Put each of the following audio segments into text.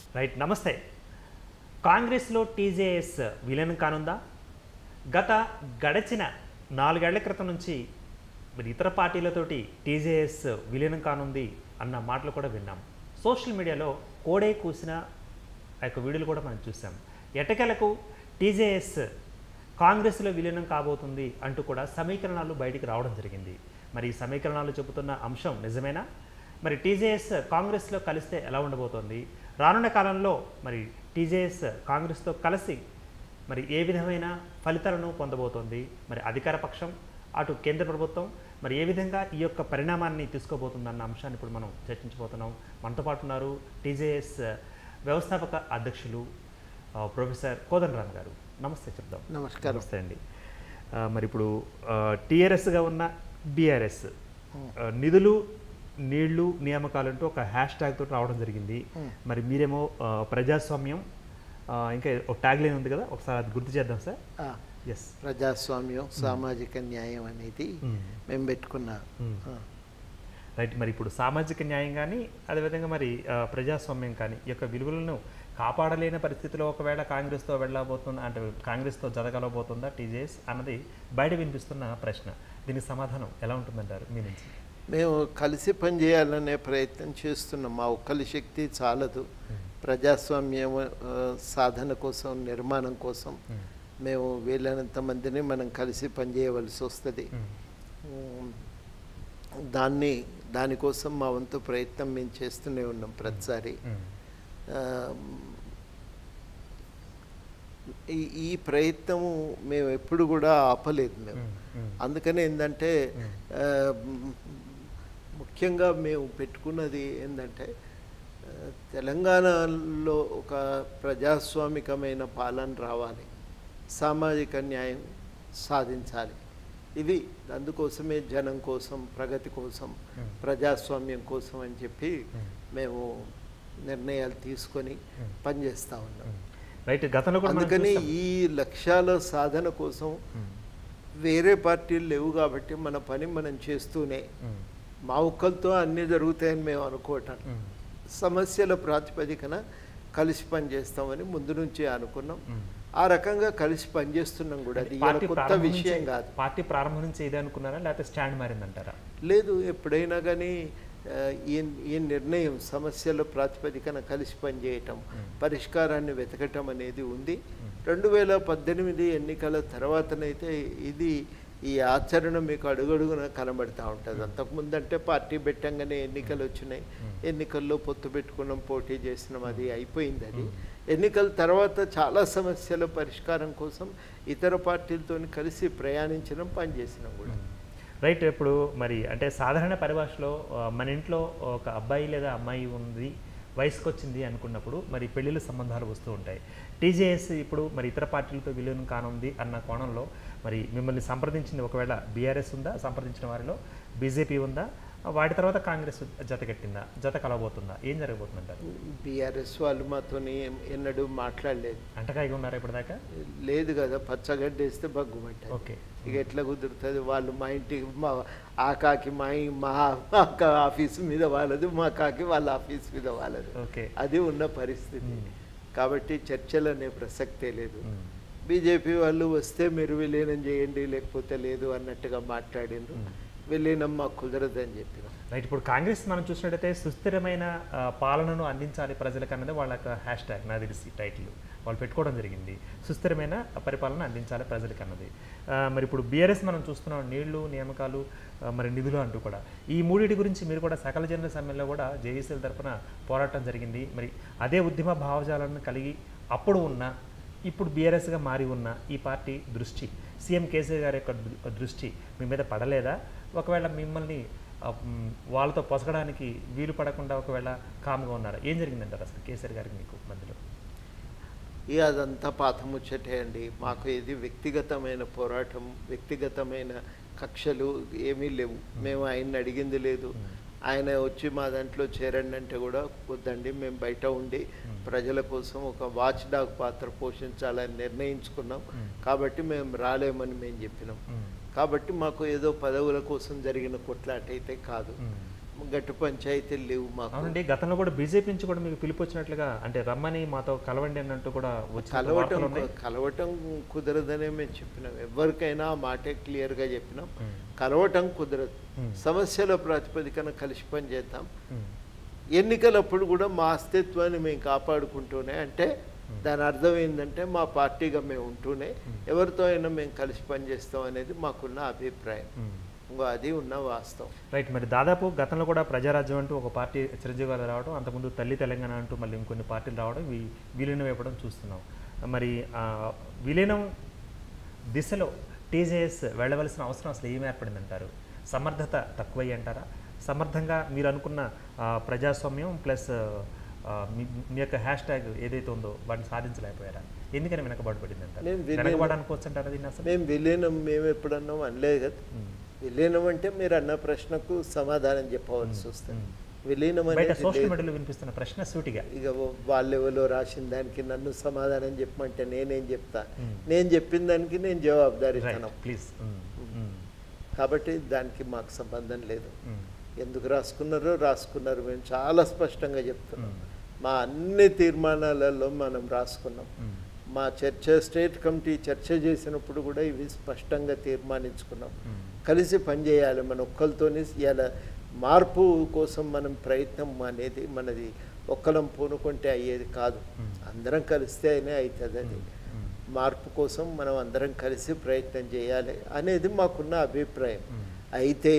Right నమస్తే కాంగ్రెస్లో TJS విలీనం కానుందా గత గడచిన నాలుగేళ్ల క్రితం నుంచి మరి ఇతర పార్టీలతోటి టీజేఎస్ విలీనం కానుంది అన్న మాటలు కూడా విన్నాం సోషల్ మీడియాలో కోడే కూసిన ఆ యొక్క వీడియోలు కూడా మనం చూసాం ఎటకెలకు టీజేఎస్ కాంగ్రెస్లో విలీనం కాబోతుంది అంటూ కూడా సమీకరణాలు బయటికి రావడం జరిగింది మరి ఈ సమీకరణాలు చెబుతున్న అంశం నిజమేనా మరి టీజేఎస్ కాంగ్రెస్లో కలిస్తే ఎలా ఉండబోతోంది రానున్న కాలంలో మరి టీజేఎస్ కాంగ్రెస్తో కలిసి మరి ఏ విధమైన ఫలితాలను పొందబోతోంది మరి అధికార పక్షం అటు కేంద్ర ప్రభుత్వం మరి ఏ విధంగా ఈ యొక్క పరిణామాన్ని తీసుకోబోతుందన్న అంశాన్ని ఇప్పుడు మనం చర్చించబోతున్నాం మనతో పాటు ఉన్నారు టీజేఎస్ వ్యవస్థాపక అధ్యక్షులు ఆ, ప్రొఫెసర్ కోదండరామ్ గారు నమస్తే చెప్దాం నమస్కారం నమస్తే అండి ఆ, మరి ఇప్పుడు టీఆర్ఎస్గా ఉన్న బీఆర్ఎస్ నిధులు నీళ్లు నియామకాలు అంటూ ఒక హ్యాష్ ట్యాగ్ తోటి రావడం జరిగింది మరి మీరేమో ఆ, ప్రజాస్వామ్యం ఆ, ఇంకా ఒక ట్యాగ్ లైన్ ఉంది కదా ఒకసారి అది గుర్తు చేద్దాం సార్ ఆ, ఎస్ ప్రజాస్వామ్యం సామాజిక న్యాయం అనేది మేము పెట్టుకున్న ఆ, రైట్ మరి ఇప్పుడు సామాజిక న్యాయం కానీ అదేవిధంగా మరి ఆ, ప్రజాస్వామ్యం కానీ ఈ యొక్క విలువలను కాపాడలేని పరిస్థితిలో ఒకవేళ కాంగ్రెస్తో వెళ్ళబోతున్న అంటే కాంగ్రెస్తో జరగలబోతుందా టీజేఎస్ అన్నది బయట వినిపిస్తున్న ప్రశ్న దీనికి సమాధానం ఎలా ఉంటుందంటారు మీ నుంచి మేము కలిసి పనిచేయాలనే ప్రయత్నం చేస్తున్నాం మా ఒక్కలి శక్తి చాలదు ప్రజాస్వామ్యం ఆ, సాధన కోసం నిర్మాణం కోసం మేము వీలైనంత మందిని మనం కలిసి పనిచేయవలసి వస్తుంది ఉమ్, దాన్ని దానికోసం మా వంతు ప్రయత్నం మేము చేస్తూనే ఉన్నాం ప్రతిసారి ఆ, ఈ ఈ ప్రయత్నము మేము ఎప్పుడు కూడా ఆపలేదు మేము అందుకనే ఏంటంటే ఆ, మ్, ముఖ్యంగా మేము పెట్టుకున్నది ఏంటంటే ఆ, తెలంగాణలో ఒక ప్రజాస్వామికమైన పాలన రావాలి సామాజిక న్యాయం సాధించాలి ఇవి అందుకోసమే జనం కోసం ప్రగతి కోసం ప్రజాస్వామ్యం కోసం అని చెప్పి మేము నిర్ణయాలు తీసుకొని పనిచేస్తూ ఉన్నాం రైట్ గతంలో కూడా మనం అందుకని చూసాం. ఈ లక్ష్యాల సాధన కోసం వేరే పార్టీలు లేవు కాబట్టి మన పని మనం చేస్తూనే ఉమ్, మా ఒక్కరితో అన్నీ జరుగుతాయని మేము అనుకోవటం ఉమ్, సమస్యల ప్రాతిపదికన కలిసి పనిచేస్తామని ముందు నుంచి అనుకున్నాం ఉమ్. ఆ రకంగా కలిసి పనిచేస్తున్నాం కూడా అది ఇవాళ పార్టీ కొత్త ప్రారంభం విషయం నుంచి- కాదు పార్టీ ప్రారంభం నుంచి ఇదే అనుకున్నారా లేకపోతే స్టాండ్ మారిందంటారా లేదు ఎప్పుడైనా కానీ ఆ, ఈ ఈ నిర్ణయం సమస్యల ప్రాతిపదికన కలిసి పనిచేయటం పరిష్కారాన్ని వెతకటం అనేది ఉంది రెండు వేల పద్దెనిమిది ఎన్నికల తర్వాతనైతే ఇది ఈ ఆచరణ మీకు అడుగడుగున కనబడతా ఉంటుంది అంతకుముందు అంటే పార్టీ పెట్టంగానే ఎన్నికలు వచ్చినాయి ఎన్నికల్లో పొత్తు పెట్టుకున్నాం పోటీ చేసినాం అది అయిపోయింది అది ఎన్నికల తర్వాత చాలా సమస్యల పరిష్కారం కోసం ఇతర పార్టీలతో కలిసి ప్రయాణించడం పనిచేసినాం కూడా రైట్ ఇప్పుడు మరి అంటే సాధారణ పరిభాషలో ఆ, మన ఇంట్లో ఒక అబ్బాయి లేదా అమ్మాయి ఉంది వయసుకు వచ్చింది అనుకున్నప్పుడు మరి పెళ్ళిళ్ళ సంబంధాలు వస్తూ ఉంటాయి టీజేఎస్ ఇప్పుడు మరి ఇతర పార్టీలతో విలీనం కానుంది అన్న కోణంలో మరి మిమ్మల్ని సంప్రదించింది ఒకవేళ బీఆర్ఎస్ ఉందా సంప్రదించిన వారిలో బీజేపీ ఉందా వాటి తర్వాత కాంగ్రెస్ జత కట్టిందా జత కలవబోతుందా ఏం జరగబోతుందంటారు బీఆర్ఎస్ వాళ్ళు మాతో ఎన్నడూ మాట్లాడలేదు అంటకాయిగా ఉన్నారా ఇప్పటిదాకా లేదు కదా పచ్చగడ్డ వేస్తే బగ్గుమంటారు ఓకే ఇక ఎట్లా కుదురుతుంది వాళ్ళు మా ఇంటికి మా ఆ కాకి మా ఇ- మా మా కా- ఆఫీస్ మీద వాళ్ళది మా కాకి వాళ్ళ ఆఫీస్ మీద వాళ్ళది ఓకే అది ఉన్న పరిస్థితి కాబట్టి చర్చలు అనే ప్రసక్తే లేదు మ్మ్. బీజేపీ వాళ్ళు వస్తే మీరు విలీనం చేయండి లేకపోతే లేదు అన్నట్టుగా మాట్లాడిండ్రు విలీనం మాకు కుదరదని చెప్పిన రైట్ ఇప్పుడు కాంగ్రెస్ మనం చూసినట్టయితే సుస్థిరమైన ఆ, పాలనను అందించాలి ప్రజలకు అన్నది వాళ్ళ యొక్క హ్యాష్ ట్యాగ్ నాకు తెలిసి టైటిల్ వాళ్ళు పెట్టుకోవడం జరిగింది సుస్థిరమైన పరిపాలన అందించాలి ప్రజలకు అన్నది ఆ, మరి ఇప్పుడు బీఆర్ఎస్ మనం చూస్తున్నాం నీళ్లు నియామకాలు ఆ, మరి నిధులు అంటూ కూడా ఈ మూడింటి గురించి మీరు కూడా సకల జనుల సమ్మెలో కూడా జేఏసీల తరపున పోరాటం జరిగింది మరి అదే ఉద్యమ భావజాలను కలిగి అప్పుడు ఉన్న ఇప్పుడు బీఆర్ఎస్గా మారి ఉన్న ఈ పార్టీ దృష్టి సీఎం కేసీఆర్ గారి యొక్క దృ- దృష్టి మీ మీద పడలేదా ఒకవేళ మిమ్మల్ని ఆ, మ్, వాళ్ళతో పొసగడానికి వీలు పడకుండా ఒకవేళ కామ్గా ఉన్నారా ఏం జరిగిందంటారు అసలు కేసీఆర్ గారికి మీకు మధ్యలో ఇక అదంతా పాత ముచ్చటే అండి మాకు ఇది వ్యక్తిగతమైన పోరాటం వ్యక్తిగతమైన కక్షలు ఏమీ లేవు మేము ఆయన్ని అడిగింది లేదు ఆయన వచ్చి మా దాంట్లో చేరండి అంటే కూడా వద్దండి మేము బయట ఉండి ప్రజల కోసం ఒక వాచ్ డాగ్ పాత్ర పోషించాలని నిర్ణయించుకున్నాం కాబట్టి మేము రాలేమని మేము చెప్పినాం మ్, కాబట్టి మాకు ఏదో పదవుల కోసం జరిగిన కొట్లాట అయితే కాదు మ్, గట్టు పంచాయతీలు లేవు మాకు అవునండి గతంలో కూడా బీజేపీ నుంచి కూడా మీకు పిలుపు వచ్చినట్లుగా అంటే రమ్మని మాతో కలవండి అన్నట్టు కూడా వచ్చిన కలవటం వార్తలు ఉన్నాయి కలవటం కుదరదనే మేము చెప్పినాం ఎవరికైనా ఆ మాటే క్లియర్గా చెప్పినాం ఉమ్, కలవటం కుదరదు ఉమ్, సమస్యల ప్రాతిపదికన కలిసి పని చేద్దాం ఉమ్, ఎన్నికలప్పుడు కూడా మా అస్తిత్వాన్ని మేము కాపాడుకుంటూనే అంటే దాని అర్థం ఏంటంటే మా పార్టీగా మేము ఉంటూనే ఎవరితో అయినా మేము కలిసి పనిచేస్తాం అనేది మాకున్న అభిప్రాయం ఉమ్. ఇంకో అది ఉన్న వాస్తవం రైట్ మరి దాదాపు గతంలో కూడా ప్రజారాజ్యం అంటూ ఒక పార్టీ చిరంజీవి గారు రావడం అంతకుముందు తల్లి తెలంగాణ అంటూ మళ్ళీ ఇంకొన్ని పార్టీలు రావడం ఇవి విలీనం అయిపోవడం చూస్తున్నాం మరి ఆ, విలీనం దిశలో టీజేఎస్ వెళ్ళవలసిన అవసరం అసలు ఏమి ఏర్పడిందంటారు సమర్థత తక్కువయ్యి అంటారా సమర్థంగా మీరు అనుకున్న ఆ, ప్రజాస్వామ్యం ప్లస్ ఆ, మీ మీ యొక్క హ్యాష్ ట్యాగ్ ఏదైతే ఉందో వాటిని సాధించలేకపోయారా ఎందుకని వెనకబాటు పడింది అంటారు నేను విలీనం- వెనకబాటు అనుకోవచ్చు అంటారా దీన్ని అసలు మేము విలీనం మేము ఎప్పుడన్నాం అనలేదు కదా ఉమ్, విలీనం అంటే మీరు అన్న ప్రశ్నకు సమాధానం చెప్పవలసి వస్తుంది ఉమ్. విలీనం బయట అనేది సోషల్ లేదు. మీడియాలో వినిపిస్తున్న ప్రశ్న సూటిగా ఇక వాళ్ళెవలో రాసిన దానికి నన్ను సమాధానం చెప్పమంటే నేనేం చెప్తా ఉమ్. నేను చెప్పిన దానికి నేను జవాబుదారీతనం రైట్ ప్లీజ్ కాబట్టి దానికి మాకు సంబంధం లేదు ఎందుకు రాసుకున్నారో రాసుకున్నారు మేము చాలా స్పష్టంగా చెప్తున్నాం మా అన్ని తీర్మానాలలో మనం రాసుకున్నాం మా చర్చ స్టేట్ కమిటీ చర్చ చేసినప్పుడు కూడా ఇవి స్పష్టంగా తీర్మానించుకున్నాం కలిసి పనిచేయాలి మన ఒక్కరితోని ఇలా మార్పు కోసం మనం ప్రయత్నం అనేది మనది ఒక్కలం పూనుకుంటే అయ్యేది కాదు అందరం కలిస్తే అయినా అవుతుంది అది మార్పు కోసం మనం అందరం కలిసి ప్రయత్నం చేయాలి అనేది మాకున్న అభిప్రాయం అయితే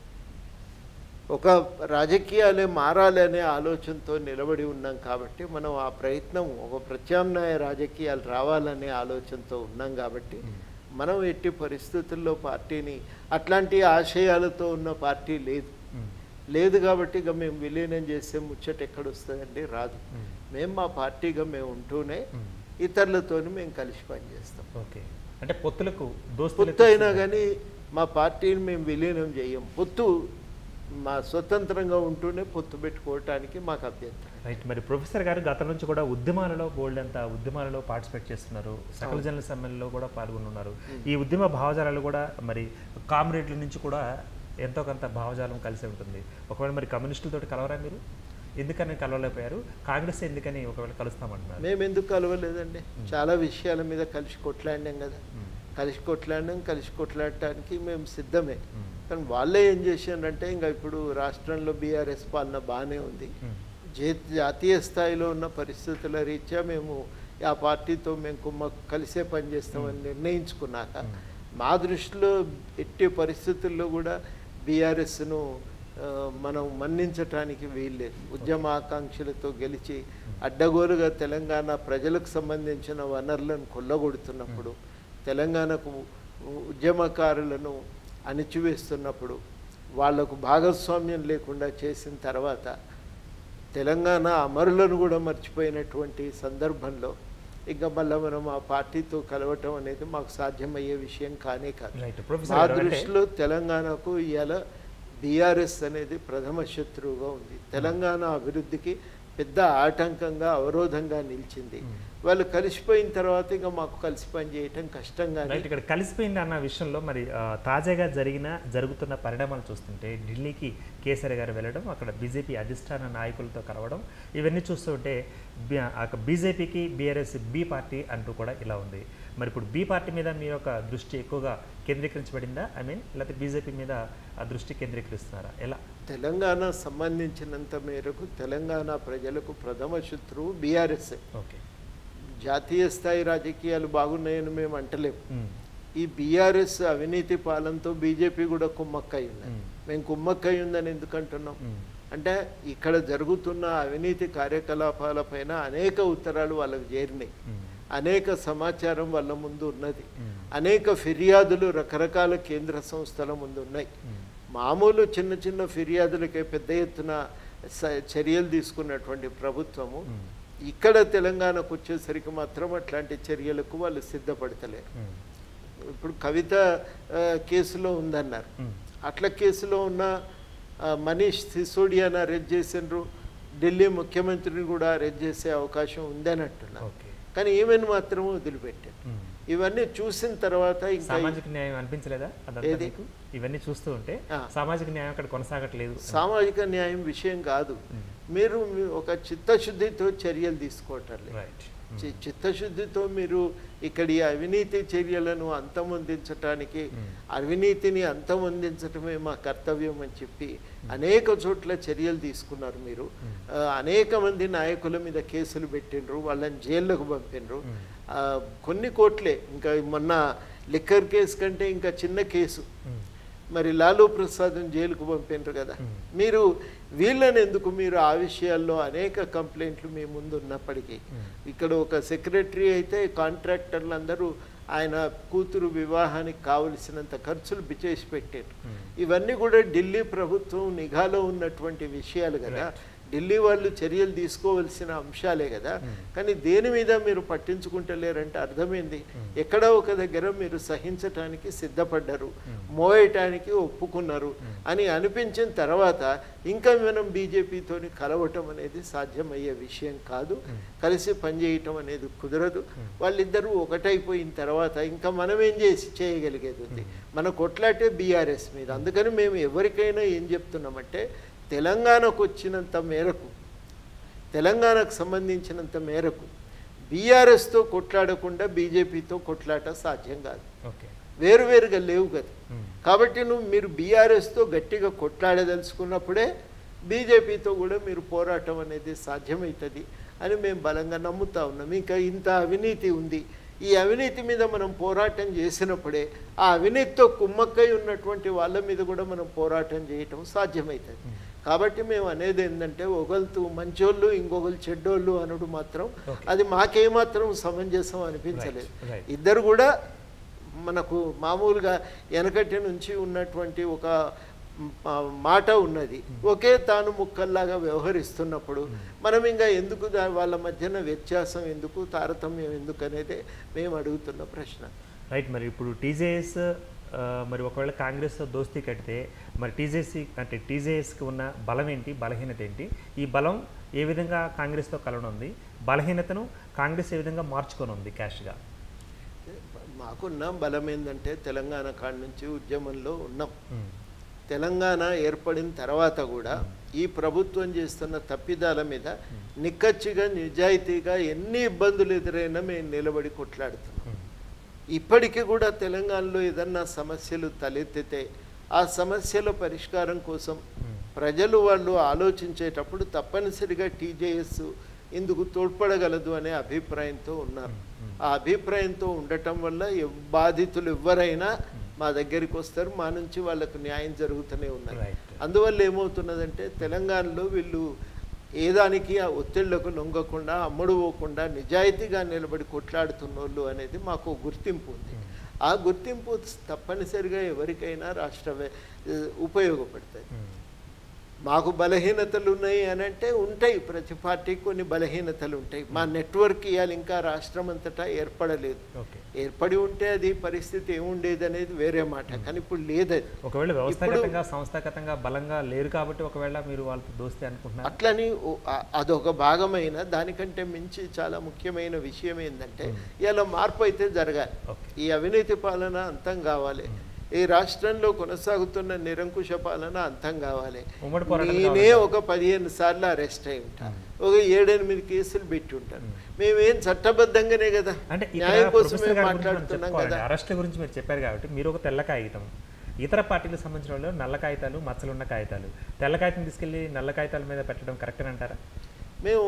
ఒక రాజకీయాలే మారాలి అనే ఆలోచనతో నిలబడి ఉన్నాం కాబట్టి మనం ఆ ప్రయత్నం ఒక ప్రత్యామ్నాయ రాజకీయాలు రావాలనే ఆలోచనతో ఉన్నాం కాబట్టి మనం ఎట్టి పరిస్థితుల్లో పార్టీని అట్లాంటి ఆశయాలతో ఉన్న పార్టీ లేదు లేదు కాబట్టి ఇక మేము విలీనం చేస్తే ముచ్చట ఎక్కడొస్తుందండి రాదు మేము మా పార్టీగా మేము ఉంటూనే ఇతరులతోని మేము కలిసి పనిచేస్తాం ఓకే అంటే పొత్తులకు దోస్తులకు పొత్తు అయినా కానీ మా పార్టీని మేము విలీనం చేయం పొత్తు మా స్వతంత్రంగా ఉంటూనే పొత్తు పెట్టుకోవటానికి మాకు అభ్యంతరం రైట్ మరి ప్రొఫెసర్ గారు గతం నుంచి కూడా ఉద్యమాలలో బోల్డ్ అంత ఉద్యమాలలో పార్టిసిపేట్ చేస్తున్నారు సకల జనుల సమ్మెల్లో కూడా పాల్గొన్నారు ఈ ఉద్యమ భావజాలాలు కూడా మరి కామ్రేడ్ల నుంచి కూడా ఎంతో కొంత భావజాలం కలిసి ఉంటుంది ఒకవేళ మరి కమ్యూనిస్టులతో కలవరా మీరు ఎందుకని కలవలేకపోయారు కాంగ్రెస్ ఎందుకని ఒకవేళ కలుస్తామంటున్నారు మేము ఎందుకు కలవలేదండి చాలా విషయాల మీద కలిసి కొట్లాడినాం కదా మ్మ్. కలిసి కొట్లాడినాం కలిసి కొట్లాడటానికి మేము సిద్ధమే మ్మ్. కానీ వాళ్ళే ఏం చేశారంటే ఇంకా ఇప్పుడు రాష్ట్రంలో బీఆర్ఎస్ పాలన బాగానే ఉంది మ్మ్. జే- జాతీయ స్థాయిలో ఉన్న పరిస్థితుల రీత్యా మేము ఆ పార్టీతో మేము కుమ్మ కలిసే పనిచేస్తామని నిర్ణయించుకున్నాక మా దృష్టిలో ఎట్టి పరిస్థితుల్లో కూడా బీఆర్ఎస్ను మనం మన్నించటానికి వీల్లేదు ఉద్యమ ఆకాంక్షలతో గెలిచి అడ్డగోలుగా తెలంగాణ ప్రజలకు సంబంధించిన వనరులను కొల్లగొడుతున్నప్పుడు తెలంగాణకు ఉద్యమకారులను అణిచివేస్తున్నప్పుడు వాళ్లకు భాగస్వామ్యం లేకుండా చేసిన తర్వాత తెలంగాణ అమరులను కూడా మర్చిపోయినటువంటి సందర్భంలో ఇంకా మళ్ళీ మనం ఆ పార్టీతో కలవటం అనేది మాకు సాధ్యమయ్యే విషయం కానే కాదు రైట్ మా ప్రొఫెసర్ గారు అంటే దృష్టిలో తెలంగాణకు ఇవాళ బీఆర్ఎస్ అనేది ప్రథమ శత్రువుగా ఉంది తెలంగాణ అభివృద్ధికి పెద్ద ఆటంకంగా అవరోధంగా నిలిచింది వాళ్ళు కలిసిపోయిన తర్వాత ఇంకా మాకు కలిసి పని చేయటం కష్టంగా రైట్ ఇక్కడ కలిసిపోయింది అన్న విషయంలో మరి ఆ, తాజాగా జరిగిన జరుగుతున్న పరిణామాలు చూస్తుంటే ఢిల్లీకి కేసరి గారు వెళ్ళడం అక్కడ బీజేపీ అధిష్టాన నాయకులతో కలవడం ఇవన్నీ చూస్తుంటే బి- అక్కడ బీజేపీకి బీఆర్ఎస్ బి పార్టీ అంటూ కూడా ఇలా ఉంది మరి ఇప్పుడు బి పార్టీ మీద మీ యొక్క దృష్టి ఎక్కువగా కేంద్రీకరించబడిందా ఐ మీన్ లేకపోతే బీజేపీ మీద ఆ దృష్టి కేంద్రీకరిస్తున్నారా ఎలా తెలంగాణ సంబంధించినంత మేరకు తెలంగాణ ప్రజలకు ప్రథమ శత్రువు బీఆర్ఎస్ ఓకే జాతీయ స్థాయి రాజకీయాలు బాగున్నాయని మేము అంటలేము ఈ బీఆర్ఎస్ అవినీతి పాలనతో బీజేపీ కూడా కుమ్మక్కై ఉన్నది మేము కుమ్మక్కై ఉందని ఎందుకు అంటున్నాం అంటే ఇక్కడ జరుగుతున్న అవినీతి కార్యకలాపాలపైన అనేక ఉత్తరాలు వాళ్ళకు చేరినాయి అనేక సమాచారం వాళ్ళ ముందు ఉన్నది అనేక ఫిర్యాదులు రకరకాల కేంద్ర సంస్థల ముందు ఉన్నాయి మామూలు చిన్న చిన్న ఫిర్యాదులకే పెద్ద ఎత్తున స- చర్యలు తీసుకున్నటువంటి ప్రభుత్వము ఇక్కడ తెలంగాణకు వచ్చేసరికి మాత్రం అట్లాంటి చర్యలకు వాళ్ళు సిద్ధపడతలేరు ఇప్పుడు కవిత ఆ, కేసులో ఉందన్నారు అట్ల కేసులో ఉన్న ఆ, మనీష్ సిసోడియాని అరెస్ట్ చేసిండ్రు ఢిల్లీ ముఖ్యమంత్రిని కూడా అరెస్ట్ చేసే అవకాశం ఉందని అంటున్నారు ఓకే కానీ ఈమెను మాత్రం వదిలిపెట్టారు ఉమ్. ఇవన్నీ చూసిన తర్వాత ఇంకా సామాజిక న్యాయం అనిపించలేదా అదంతా ఏది? మీకు ఇవన్నీ చూస్తూ ఉంటే ఆ. సామాజిక న్యాయం అక్కడ కొనసాగట్లేదు సామాజిక న్యాయం విషయం కాదు మీరు మీ- ఒక చిత్తశుద్ధితో చర్యలు తీసుకోవటం లేదు రైట్ చి- చిత్తశుద్ధితో మీరు ఇక్కడి అవినీతి చర్యలను అంతమొందించటానికి అవినీతిని అంతమొందించటమే మా కర్తవ్యం అని చెప్పి అనేక చోట్ల చర్యలు తీసుకున్నారు మీరు ఆ, అనేక మంది నాయకుల మీద కేసులు పెట్టిండ్రు వాళ్ళని జైల్లోకి పంపిండ్రు ఆ, కొన్ని కోట్లే ఇంకా మొన్న లిక్కర్ కేసు కంటే ఇంకా చిన్న కేసు మరి లాలూ ప్రసాద్ జైలుకు పంపిండ్రు కదా మీరు వీళ్ళని ఎందుకు మీరు ఆ విషయాల్లో అనేక కంప్లైంట్లు మీ ముందు ఉన్నప్పటికీ ఇక్కడ ఒక సెక్రటరీ అయితే కాంట్రాక్టర్లు అందరూ ఆయన కూతురు వివాహానికి కావలసినంత ఖర్చులు బిచేసి పెట్టారు ఇవన్నీ కూడా ఢిల్లీ ప్రభుత్వం నిఘాలో ఉన్నటువంటి విషయాలు కదా ఢిల్లీ వాళ్ళు చర్యలు తీసుకోవాల్సిన అంశాలే కదా కానీ దేని మీద మీరు పట్టించుకుంటలేరంటే అర్థమైంది ఎక్కడో ఒక దగ్గర మీరు సహించటానికి సిద్ధపడ్డారు మోయటానికి ఒప్పుకున్నారు అని అనిపించిన తర్వాత ఇంకా మనం బీజేపీతోని కలవటం అనేది సాధ్యమయ్యే విషయం కాదు కలిసి పనిచేయటం అనేది కుదరదు వాళ్ళిద్దరూ ఒకటైపోయిన తర్వాత ఇంకా మనం ఏం చేసి చేయగలిగేది ఉంది మన కొట్లాటే బీఆర్ఎస్ మీద అందుకని మేము ఎవరికైనా ఏం చెప్తున్నామంటే తెలంగాణకు వచ్చినంత మేరకు తెలంగాణకు సంబంధించినంత మేరకు బీఆర్ఎస్తో కొట్లాడకుండా బీజేపీతో కొట్లాట సాధ్యం కాదు ఓకే వేరువేరుగా లేవు కదా కాబట్టి నువ్వు మీరు బీఆర్ఎస్తో గట్టిగా కొట్లాడదలుచుకున్నప్పుడే బీజేపీతో కూడా మీరు పోరాటం అనేది సాధ్యమవుతుంది అని మేము బలంగా నమ్ముతా ఉన్నాం ఇంకా ఇంత అవినీతి ఉంది ఈ అవినీతి మీద మనం పోరాటం చేసినప్పుడే ఆ అవినీతితో కుమ్మక్కై ఉన్నటువంటి వాళ్ళ మీద కూడా మనం పోరాటం చేయటం సాధ్యమవుతుంది కాబట్టి మేము అనేది ఏంటంటే ఒకళ్ళు మంచోళ్ళు ఇంకొకరు చెడ్డోళ్ళు అనుడు మాత్రం Okay. అది మాకేమాత్రం సమంజసం అనిపించలేదు Right, right. ఇద్దరు కూడా మనకు మామూలుగా వెనకటి నుంచి ఉన్నటువంటి ఒక మ్, ఆ, మాట ఉన్నది ఒకే తాను ముక్కల్లాగా వ్యవహరిస్తున్నప్పుడు మనం ఇంకా ఎందుకు దా- వాళ్ళ మధ్యన వ్యత్యాసం ఎందుకు తారతమ్యం ఎందుకు అనేది మేము అడుగుతున్న ప్రశ్న రైట్ మరి ఇప్పుడు టీజేఎస్ మరి ఒకవేళ కాంగ్రెస్తో దోస్తీ కడితే మరి టీజేసీ అంటే టీజేఎస్కి ఉన్న బలం ఏంటి బలహీనత ఏంటి ఈ బలం ఏ విధంగా కాంగ్రెస్తో కలవనుంది బలహీనతను కాంగ్రెస్ ఏ విధంగా మార్చుకొని ఉంది క్యాష్గా మాకున్న బలం ఏంటంటే తెలంగాణ కాడ నుంచి ఉద్యమంలో ఉన్నాం తెలంగాణ ఏర్పడిన తర్వాత కూడా ఈ ప్రభుత్వం చేస్తున్న తప్పిదాల మీద నిక్కచ్చిగా నిజాయితీగా ఎన్ని ఇబ్బందులు ఎదురైనా మేము నిలబడి కొట్లాడుతున్నాం ఇప్పటికీ కూడా తెలంగాణలో ఏదన్నా సమస్యలు తలెత్తితే ఆ సమస్యల పరిష్కారం కోసం ప్రజలు వాళ్ళు ఆలోచించేటప్పుడు తప్పనిసరిగా టీజేఎస్ ఇందుకు తోడ్పడగలదు అనే అభిప్రాయంతో ఉన్నారు ఆ అభిప్రాయంతో ఉండటం వల్ల ఎవ్- బాధితులు ఎవరైనా మా దగ్గరికి వస్తారు మా నుంచి వాళ్ళకు న్యాయం జరుగుతూనే ఉన్నది Right. అందువల్ల ఏమవుతున్నదంటే తెలంగాణలో వీళ్ళు ఏదానికి ఆ ఒత్తిళ్లకు లొంగకుండా అమ్ముడు పోకుండా నిజాయితీగా నిలబడి కొట్లాడుతున్న వాళ్ళు అనేది మాకు గుర్తింపు ఉంది ఆ గుర్తింపు తప్పనిసరిగా ఎవరికైనా రాష్ట్ర వ్య- ఉపయోగపడుతుంది మాకు బలహీనతలు ఉన్నాయి అని అంటే ఉంటాయి ప్రతి పార్టీకి కొన్ని బలహీనతలు ఉంటాయి మా నెట్వర్క్ ఇవాళ ఇంకా రాష్ట్రం అంతటా ఏర్పడలేదు ఓకే ఏర్పడి ఉంటే అది పరిస్థితి ఏముండేది అనేది వేరే మాట కానీ ఇప్పుడు లేదది ఒకవేళ వ్యవస్థాగతంగా సంస్థాగతంగా బలంగా లేరు కాబట్టి ఒకవేళ మీరు వాళ్ళతో దోస్తీ అనుకుంటున్నారు అట్లని ఓ- ఆ- అదొక భాగమైన దానికంటే మించి చాలా ముఖ్యమైన విషయం ఏంటంటే ఇలా మార్పు అయితే జరగాలి ఓకే ఈ అవినీతి పాలన అంతం కావాలి ఈ రాష్ట్రంలో కొనసాగుతున్న నిరంకుశ పాలన అంతం కావాలి ఉమ్మడి పోరాటం నేనే ఒక పదిహేను సార్లు అరెస్ట్ అయి ఉంటా ఒక ఏడెనిమిది కేసులు పెట్టి ఉంటాను మేమేం చట్టబద్ధంగానే కదా అంటే ఇక్కడ న్యాయం కోసమే ప్రొఫెసర్ గారి గురించి మనం మాట్లాడుతున్నాం చెప్పుకోవాలండి. కదా అరెస్ట్ల గురించి మీరు చెప్పారు కాబట్టి మీరు ఒక తెల్ల కాగితం ఇతర పార్టీలకు సంబంధించిన వాళ్ళు నల్ల కాగితాలు మచ్చలున్న కాగితాలు తెల్ల కాగితం తీసుకెళ్లి నల్ల కాగితాల మీద పెట్టడం కరెక్ట్ అంటారా మేము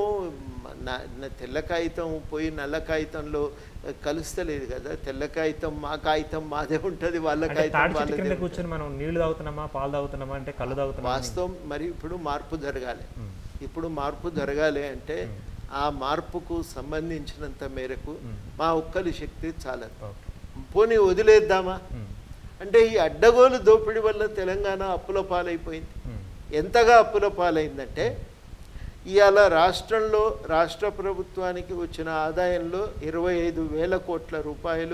నా- నా తెల్ల కాగితం పోయి నల్ల కాగితంలో కలుస్తలేదు కదా తెల్ల కాగితం మా కాగితం మాదే ఉంటుంది వాళ్ళ అంటే కాగితం తాడి చెట్టు వాళ్ళదే కింద ఉంటుంది. కూర్చొని మనం నీళ్లు తాగుతున్నామా పాలు తాగుతున్నామా అంటే కళ్ళు తాగుతున్నామా అని- వాస్తవం మరి ఇప్పుడు మార్పు జరగాలి మ్మ్. ఇప్పుడు మార్పు జరగాలి అంటే ఆ మార్పుకు సంబంధించినంత మేరకు మ్మ్. మా ఒక్కరి శక్తి చాలదు ఓకే పోనీ వదిలేద్దామా మ్మ్. అంటే ఈ అడ్డగోలు దోపిడీ వల్ల తెలంగాణ అప్పుల పాలైపోయింది మ్మ్. ఎంతగా అప్పుల పాలైందంటే ఇవాళ రాష్ట్రంలో రాష్ట్ర ప్రభుత్వానికి వచ్చిన ఆదాయంలో ఇరవై ఐదు వేల కోట్ల రూపాయలు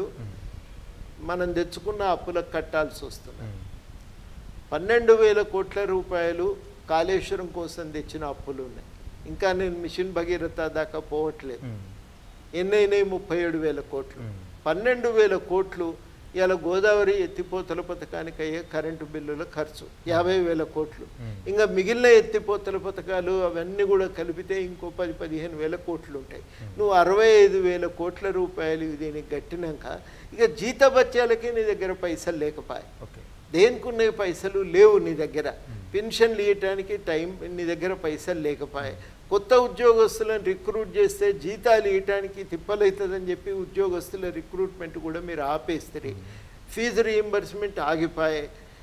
మనం తెచ్చుకున్న అప్పులకు కట్టాల్సి వస్తుంది మ్మ్. పన్నెండు వేల కోట్ల రూపాయలు కాళేశ్వరం కోసం తెచ్చిన అప్పులు ఉన్నాయి ఇంకా నేను మిషన్ భగీరథ దాకా పోవట్లేదు మ్మ్. ఎన్నైనాయి ముప్పై ఏడు వేల కోట్లు పన్నెండు వేల కోట్లు ఇలా గోదావరి ఎత్తిపోతల పథకానికి అయ్యే కరెంటు బిల్లుల ఖర్చు యాభై వేల కోట్లు ఇంకా మిగిలిన ఎత్తిపోతల పథకాలు అవన్నీ కూడా కలిపితే ఇంకో పది పదిహేను వేల కోట్లు ఉంటాయి నువ్వు అరవై ఐదు వేల కోట్ల రూపాయలు దీనికి కట్టినాక ఇక జీతభత్యాలకి నీ దగ్గర పైసలు లేకపోయాయి ఓకే దేనికున్న పైసలు లేవు నీ దగ్గర పెన్షన్లు ఇవ్వటానికి టైం నీ దగ్గర పైసలు లేకపోయాయి కొత్త ఉద్యోగస్తులను రిక్రూట్ చేస్తే జీతాలు ఇవ్వటానికి తిప్పలవుతుందని చెప్పి ఉద్యోగస్తుల రిక్రూట్మెంట్ కూడా మీరు ఆపేస్తారు ఫీజు రీయింబర్స్మెంట్ ఆగిపోయాయి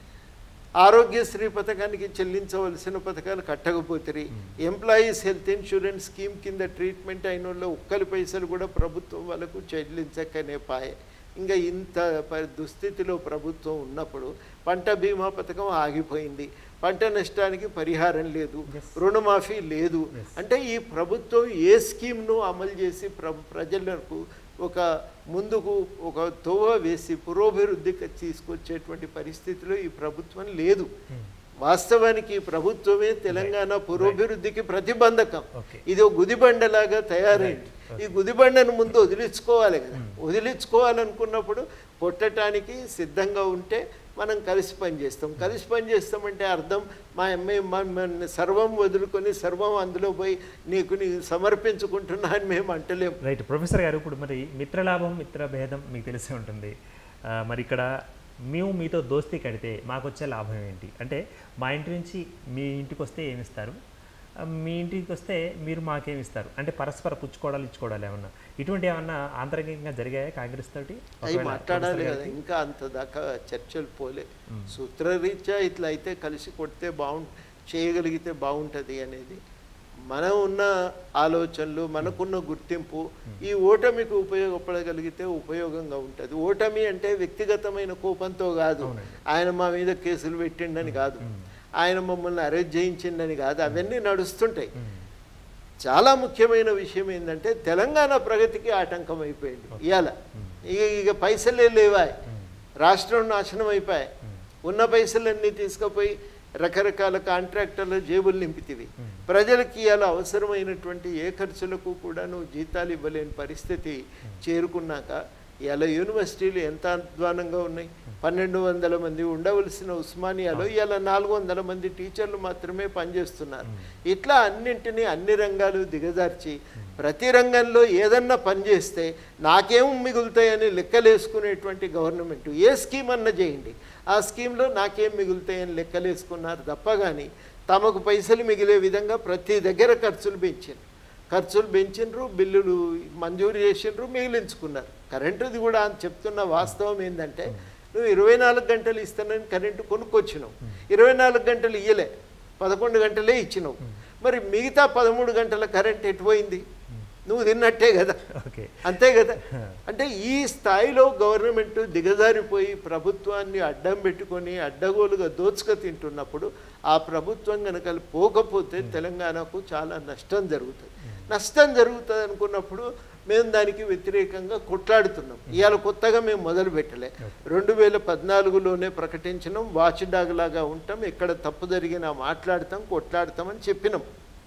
ఆరోగ్యశ్రీ పథకానికి చెల్లించవలసిన పథకాలు కట్టకపోతే ఎంప్లాయీస్ హెల్త్ ఇన్సూరెన్స్ స్కీమ్ కింద ట్రీట్మెంట్ అయిన వాళ్ళు ఒక్కరి పైసలు కూడా ప్రభుత్వం వాళ్ళకు చెల్లించకనే పాయే ఇంకా ఇంత ప- దుస్థితిలో ప్రభుత్వం ఉన్నప్పుడు పంట బీమా పథకం ఆగిపోయింది పంట నష్టానికి పరిహారం లేదు రుణమాఫీ లేదు అంటే ఈ ప్రభుత్వం ఏ స్కీమ్ను అమలు చేసి ప్ర ప్రజలకు ఒక ముందుకు ఒక తోవ వేసి పురోభివృద్ధికి తీసుకొచ్చేటువంటి పరిస్థితిలో ఈ ప్రభుత్వం లేదు వాస్తవానికి ఈ ప్రభుత్వమే తెలంగాణ పురోభివృద్ధికి ప్రతిబంధకం ఓకే ఇది ఒక గుదిబండలాగా తయారైంది ఈ గుదిబండను ముందు వదిలించుకోవాలి కదా వదిలించుకోవాలనుకున్నప్పుడు కొట్టడానికి సిద్ధంగా ఉంటే మనం కలిసి పని చేస్తాం కలిసి పని చేస్తామంటే అర్థం మా అమ్మాయి మా- మన సర్వం వదులుకొని సర్వం అందులో పోయి నీకు నీ సమర్పించుకుంటున్నా అని మేము అంటలేము రైట్ ప్రొఫెసర్ గారు ఇప్పుడు మరి మిత్రలాభం మిత్ర భేదం మీకు తెలిసే ఉంటుంది ఆ, మరి ఇక్కడ మేము మీతో దోస్తీ కడితే మాకు వచ్చే లాభం ఏంటి అంటే మా ఇంటి నుంచి మీ ఇంటికి వస్తే ఏమి ఇస్తారు ఆ, మీ ఇంటికి వస్తే మీరు మాకేమి ఇస్తారు అంటే పరస్పర పుచ్చుకోవడాలు ఇచ్చుకోవడాలు ఏమన్నా ఇటువంటి ఏమన్నా ఆంతరికంగా జరిగాయా కాంగ్రెస్ తోటి అవి ఒకవేళ మాట్లాడాలి ప్రొఫెసర్ కదా గారికి? ఇంకా అంత దాకా చర్చలు పోలే సూత్రరీత్యా ఇట్లా అయితే కలిసి కొడితే బాగుం చేయగలిగితే బాగుంటుంది అనేది మనం ఉన్న ఆలోచనలు మనకున్న గుర్తింపు ఈ ఓటమికి ఉపయోగపడగలిగితే ఉపయోగంగా ఉంటుంది ఓటమి అంటే వ్యక్తిగతమైన కోపంతో కాదు అవునండి. ఆయన మా మీద కేసులు పెట్టిండని కాదు ఆయన మమ్మల్ని అరెస్ట్ చేయించిండని కాదు అవన్నీ నడుస్తుంటాయి ఉమ్, చాలా ముఖ్యమైన విషయం ఏంటంటే తెలంగాణ ప్రగతికి ఆటంకం అయిపోయింది ఇవాళ ఇక ఇక పైసలే లేవా రాష్ట్రం నాశనం అయిపోయాయి ఉన్న పైసలన్నీ తీసుకుపోయి రకరకాల కాంట్రాక్టర్ల జేబులు నింపితివి ప్రజలకి ఇవాళ అవసరమైనటువంటి ఏ ఖర్చులకు కూడా నువ్వు జీతాలు ఇవ్వలేని పరిస్థితి చేరుకున్నాక ఇవాళ యూనివర్సిటీలు ఎంత అధ్వానంగా ఉన్నాయి పన్నెండు వందల మంది ఉండవలసిన ఉస్మానియాలో ఇవాళ నాలుగు వందల మంది టీచర్లు మాత్రమే పనిచేస్తున్నారు ఇట్లా అన్నింటినీ అన్ని రంగాలు దిగజార్చి ప్రతి రంగంలో ఏదన్నా పని చేస్తే నాకేం మిగులుతాయని లెక్కలేసుకునేటువంటి గవర్నమెంట్ ఏ స్కీమ్ అన్నా చేయండి ఆ స్కీమ్లో నాకేం మిగులుతాయని లెక్కలేసుకున్నారు తప్ప కానీ తమకు పైసలు మిగిలే విధంగా ప్రతి దగ్గర ఖర్చులు పెంచారు ఖర్చులు పెంచిండ్రు బిల్లులు మంజూరు చేసిండ్రు మిగిలించుకున్నారు కరెంటుది కూడా అని చెప్తున్న వాస్తవం ఏంటంటే నువ్వు ఇరవై నాలుగు గంటలు ఇస్తానని కరెంటు కొనుక్కొచ్చినావు ఇరవై నాలుగు గంటలు ఇయ్యలే పదకొండు గంటలే ఇచ్చినావు మరి మిగతా పదమూడు గంటల కరెంట్ ఎటుపోయింది నువ్వు తిన్నట్టే కదా ఓకే అంతే కదా అంటే ఈ స్థాయిలో గవర్నమెంట్ దిగజారిపోయి ప్రభుత్వాన్ని అడ్డం పెట్టుకొని అడ్డగోలుగా దోచుక తింటున్నప్పుడు ఆ ప్రభుత్వం కనుక పోకపోతే తెలంగాణకు చాలా నష్టం జరుగుతుంది నష్టం జరుగుతుంది అనుకున్నప్పుడు మేము దానికి వ్యతిరేకంగా కొట్లాడుతున్నాం ఇవాళ కొత్తగా మేము మొదలు పెట్టలే రెండు వేల పద్నాలుగులోనే ప్రకటించినాం వాచ్ డాగ్ లాగా ఉంటాం ఎక్కడ తప్పు జరిగినా మాట్లాడతాం కొట్లాడతామని చెప్పినాం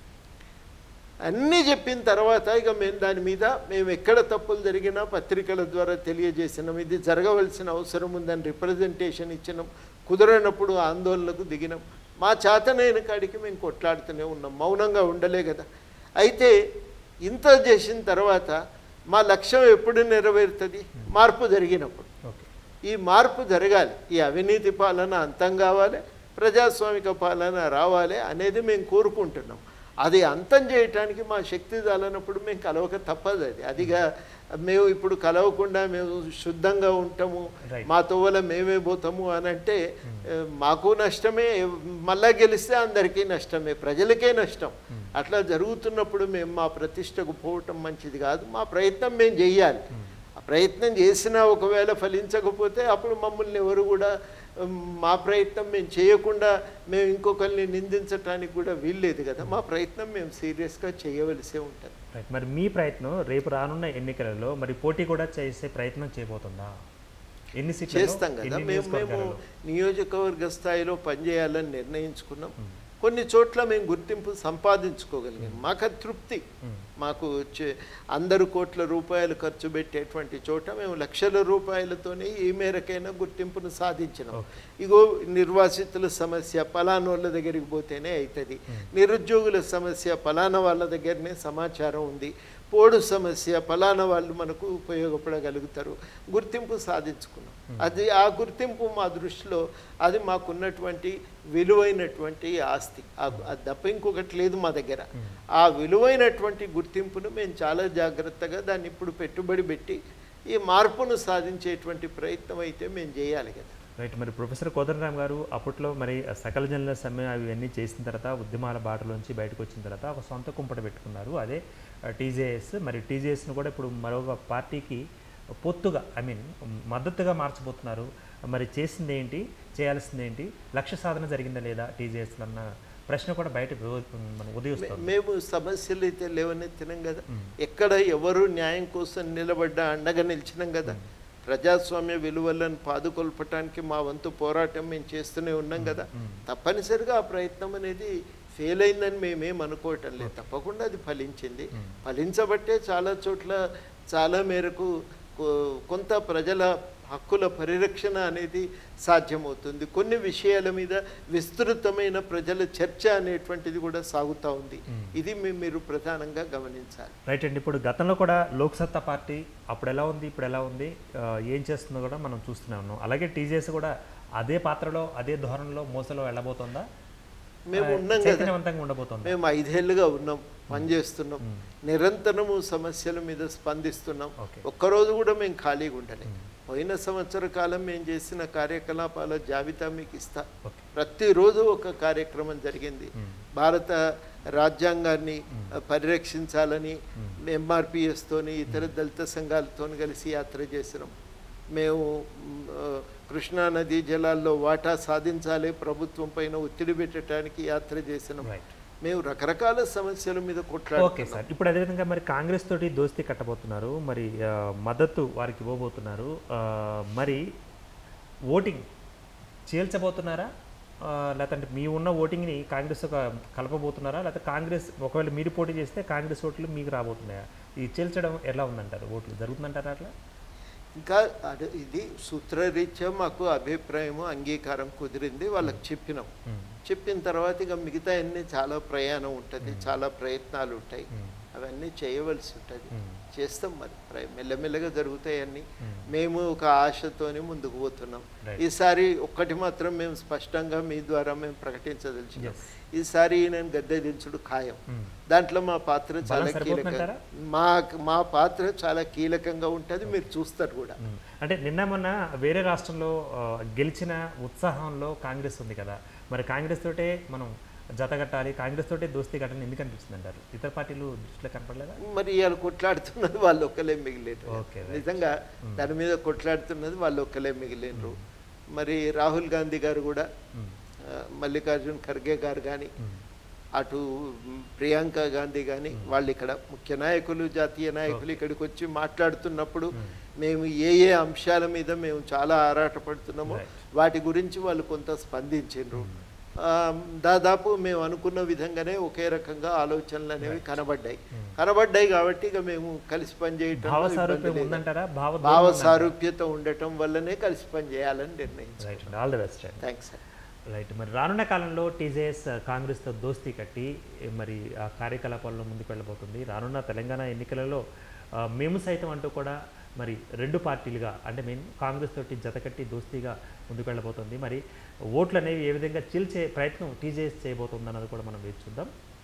అన్నీ చెప్పిన తర్వాత ఇక మేము దాని మీద మేము ఎక్కడ తప్పులు జరిగినా పత్రికల ద్వారా తెలియజేసినాం ఇది జరగవలసిన అవసరం ఉందని రిప్రజెంటేషన్ ఇచ్చినాం కుదరనప్పుడు ఆందోళనకు దిగినాం మా చేతనైన కాడికి మేము కొట్లాడుతూనే ఉన్నాం మౌనంగా ఉండలే కదా అయితే ఇంత చేసిన తర్వాత మా లక్ష్యం ఎప్పుడు నెరవేరుతుంది మార్పు జరిగినప్పుడు ఓకే ఈ మార్పు జరగాలి ఈ అవినీతి పాలన అంతం కావాలి ప్రజాస్వామిక పాలన రావాలి అనేది మేము కోరుకుంటున్నాం అది అంతం చేయటానికి మా శక్తి చాలనప్పుడు మేము కలవక తప్పదు అది అదిగా మేము ఇప్పుడు కలవకుండా మేము శుద్ధంగా ఉంటాము Right. మా తోవల మేమే పోతాము అని అంటే ఆ, మాకు నష్టమే మళ్ళా గెలిస్తే అందరికీ నష్టమే ప్రజలకే నష్టం అట్లా జరుగుతున్నప్పుడు మేము మా ప్రతిష్టకు పోవటం మంచిది కాదు మా ప్రయత్నం మేము చెయ్యాలి ఆ ప్రయత్నం చేసినా ఒకవేళ ఫలించకపోతే అప్పుడు మమ్మల్ని ఎవరు కూడా ఉమ్, మా ప్రయత్నం మేము చేయకుండా మేము ఇంకొకరిని నిందించడానికి కూడా వీల్లేదు కదా మా ప్రయత్నం మేము సీరియస్గా చేయవలసే ఉంటుంది రైట్ మరి మీ ప్రయత్నం రేపు రానున్న ఎన్నికలలో మరి పోటీ కూడా చేసే ప్రయత్నం చేయబోతుందా ఎన్ని సీట్లు చేస్తాం కదా మేము మేము నియోజకవర్గ స్థాయిలో పనిచేయాలని నిర్ణయించుకున్నాం కొన్ని చోట్ల మేము గుర్తింపు సంపాదించుకోగలిగాం మాకు అది తృప్తి మాకు చే- అందరు కోట్ల రూపాయలు ఖర్చు పెట్టేటువంటి చోట మేము లక్షల రూపాయలతోనే ఈ మేరకైనా గుర్తింపును సాధించినాం ఇగో నిర్వాసితుల సమస్య పలానోళ్ళ దగ్గరికి పోతేనే అవుతుంది నిరుద్యోగుల సమస్య పలానా వాళ్ళ దగ్గరనే సమాచారం ఉంది పోడు సమస్య పలానా వాళ్ళు మనకు ఉపయోగపడగలుగుతారు గుర్తింపు సాధించుకున్నాం అది ఆ గుర్తింపు మా దృష్టిలో అది మాకున్నటువంటి విలువైనటువంటి ఆస్తి ఆ- అది తప్ప ఇంకొకటి లేదు మా దగ్గర ఆ విలువైనటువంటి గుర్తింపును మేము చాలా జాగ్రత్తగా దాన్ని ఇప్పుడు పెట్టుబడి పెట్టి ఈ మార్పును సాధించేటువంటి ప్రయత్నం అయితే మేము చేయాలి కదా రైట్ మరి ప్రొఫెసర్ కోదండరామ్ గారు అప్పట్లో మరి సకల జనుల సమ్మె అవన్నీ చేసిన తర్వాత ఉద్యమాల బాటలోంచి బయటకు వచ్చిన తర్వాత ఒక సొంత కుంపట పెట్టుకున్నారు అదే టీజేఎస్ మరి టీజేఎస్ను కూడా ఇప్పుడు మరొక పార్టీకి పొత్తుగా ఐ మీన్ మద్దతుగా మార్చబోతున్నారు మరి చేసింది ఏంటి చేయాల్సింది ఏంటి లక్ష్య సాధన జరిగిందా లేదా టీజేఎస్ అన్న ప్రశ్న కూడా బయట మన ఉదయిస్తుంది మేము సమస్యలు అయితే లేవనెత్తినాం కదా ఎక్కడ ఎవరు న్యాయం కోసం నిలబడ్డా అండగా నిలిచినాం కదా ప్రజాస్వామ్య విలువలను పాదుకొల్పటానికి మా వంతు పోరాటం మేము చేస్తూనే ఉన్నాం కదా తప్పనిసరిగా ఆ ప్రయత్నం అనేది ఫెయిల్ అయిందని మేమేం అనుకోవటం లేదు తప్పకుండా అది ఫలించింది ఫలించబట్టే చాలా చోట్ల చాలా మేరకు కొ- కొంత ప్రజల హక్కుల పరిరక్షణ అనేది సాధ్యమవుతుంది కొన్ని విషయాల మీద విస్తృతమైన ప్రజల చర్చ అనేటువంటిది కూడా సాగుతూ ఉంది ఇది మీ- మీరు ప్రధానంగా గమనించాలి రైట్ అండి ఇప్పుడు గతంలో కూడా లోక్సత్తా పార్టీ అప్పుడు ఎలా ఉంది ఇప్పుడు ఎలా ఉంది ఆ, ఏం చేస్తుందో కూడా మనం చూస్తూనే ఉన్నాం అలాగే టీజేఎస్ కూడా అదే పాత్రలో అదే ధోరణిలో మోసలో వెళ్ళబోతుందా మేము ఆ, ఉన్నాం కదా చైతన్యవంతంగా ఉండబోతుందా మేము ఐదేళ్లుగా ఉన్నాం పనిచేస్తున్నాం నిరంతరము సమస్యల మీద స్పందిస్తున్నాం ఓకే. ఒక్కరోజు కూడా మేము ఖాళీగా ఉండలే పోయిన సంవత్సర కాలం మేము చేసిన కార్యకలాపాల జాబితా మీకు ఇస్తా ఓకే ప్రతిరోజు ఒక కార్యక్రమం జరిగింది భారత రాజ్యాంగాన్ని ఆ, పరిరక్షించాలని ఎంఆర్పిఎస్తోని ఇతర దళిత సంఘాలతో కలిసి యాత్ర చేసినాం మేము మ్, ఆ, కృష్ణా నదీ జలాల్లో వాటా సాధించాలి ప్రభుత్వం పైన ఒత్తిడి పెట్టడానికి యాత్ర చేసినాం రైట్ మేము రకరకాల సమస్యల మీద ఓకే కొట్లాడుతున్నాం సార్ ఇప్పుడు అదేవిధంగా మరి కాంగ్రెస్ తోటి దోస్తీ కట్టబోతున్నారు మరి ఆ, మద్దతు వారికి ఇవ్వబోతున్నారు ఆ, మరి ఓటింగ్ చీల్చబోతున్నారా ఆ, లేదంటే మీ ఉన్న ఓటింగ్ని కాంగ్రెస్ ఒక- కలపబోతున్నారా లేకపోతే కాంగ్రెస్ ఒకవేళ మీరు పోటీ చేస్తే కాంగ్రెస్ ఓట్లు మీకు రాబోతున్నాయా ఈ చీల్చడం ఎలా ఉందంటారు ఓట్లు జరుగుతుందంటారా అట్లా ఇంకా అదే ఇది సూత్రరీత్యా మాకు అభిప్రాయము అంగీకారం కుదిరింది వాళ్ళకి చెప్పినాం చెప్పిన తర్వాత ఇక మిగతా అన్ని చాలా ప్రయాణం ఉంటుంది చాలా ప్రయత్నాలు ఉంటాయి అవన్నీ చేయవలసి ఉంటుంది చేస్తాం మరి ప్రయ- మెల్లమెల్లగా జరుగుతాయి అన్ని మేము ఒక ఆశతోని ముందుకు పోతున్నాం Right. ఈసారి ఒక్కటి మాత్రం మేము స్పష్టంగా మీ ద్వారా మేము ప్రకటించదలిచినాం Yes. ఈసారి నేను గద్దె దించుడు ఖాయం మ్మ్. దాంట్లో మా పాత్ర చాలా బలం కీలకం సరిపోతుందంటారా? మా మా పాత్ర చాలా కీలకంగా ఉంటుంది మీరు చూస్తారు కూడా ఉమ్. అంటే నిన్న మొన్న వేరే రాష్ట్రంలో ఆ, గెలిచిన ఉత్సాహంలో కాంగ్రెస్ ఉంది కదా మరి కాంగ్రెస్ తోటే మనం జతగట్టాలి కాంగ్రెస్ తోటే దోస్తీ కట్టాలని ఎందుకు అనిపిస్తుంది అంటారు ఇతర పార్టీలు దృష్టిలో కనపడలేదా మరి ఇవాళ కొట్లాడుతున్నది వాళ్ళు ఒక్కలే మిగిలేరు Okay, right. నిజంగా దాని మీద కొట్లాడుతున్నది వాళ్ళు ఒక్కలే మిగిలేరు మరి రాహుల్ గాంధీ గారు కూడా ఉమ్. ఆ, మల్లికార్జున్ ఖర్గే గారు కానీ ఉమ్. అటు మ్, ప్రియాంక గాంధీ కానీ వాళ్ళు ఇక్కడ ముఖ్య నాయకులు జాతీయ నాయకులు ఇక్కడికి వచ్చి మాట్లాడుతున్నప్పుడు మేము ఏ ఏ అంశాల మీద మేము చాలా ఆరాటపడుతున్నామో Right. వాటి గురించి వాళ్ళు కొంత స్పందించారు దాదాపు మేము అనుకున్న విధంగానే ఒకే రకంగా ఆలోచనలు అనేవి కనబడ్డాయి కనబడ్డాయి కాబట్టి ఇక మేము కలిసి పనిచేయటం భావ సారూప్యం ఉందంటారా భావ భావ సారూప్యత ఉండటం వల్లనే కలిసి పనిచేయాలని నిర్ణయించాం రైట్ ఆల్ ది బెస్ట్ అండి థ్యాంక్స్ సార్ రైట్ మరి రానున్న కాలంలో టీజేఎస్ కాంగ్రెస్తో దోస్తీ కట్టి మరి ఆ కార్యకలాపాల్లో ముందుకు వెళ్ళబోతుంది రానున్న తెలంగాణ ఎన్నికలలో ఆ, మేము సైతం అంటూ కూడా మరి రెండు పార్టీలుగా అంటే మెయిన్ కాంగ్రెస్ తోటి జతకట్టి దోస్తీగా ముందుకు వెళ్ళబోతుంది మరి ఓట్లు అనేవి ఏ విధంగా చీల్చే ప్రయత్నం టీజేఎస్ చేయబోతుంది అన్నది కూడా మనం వేచి చూద్దాం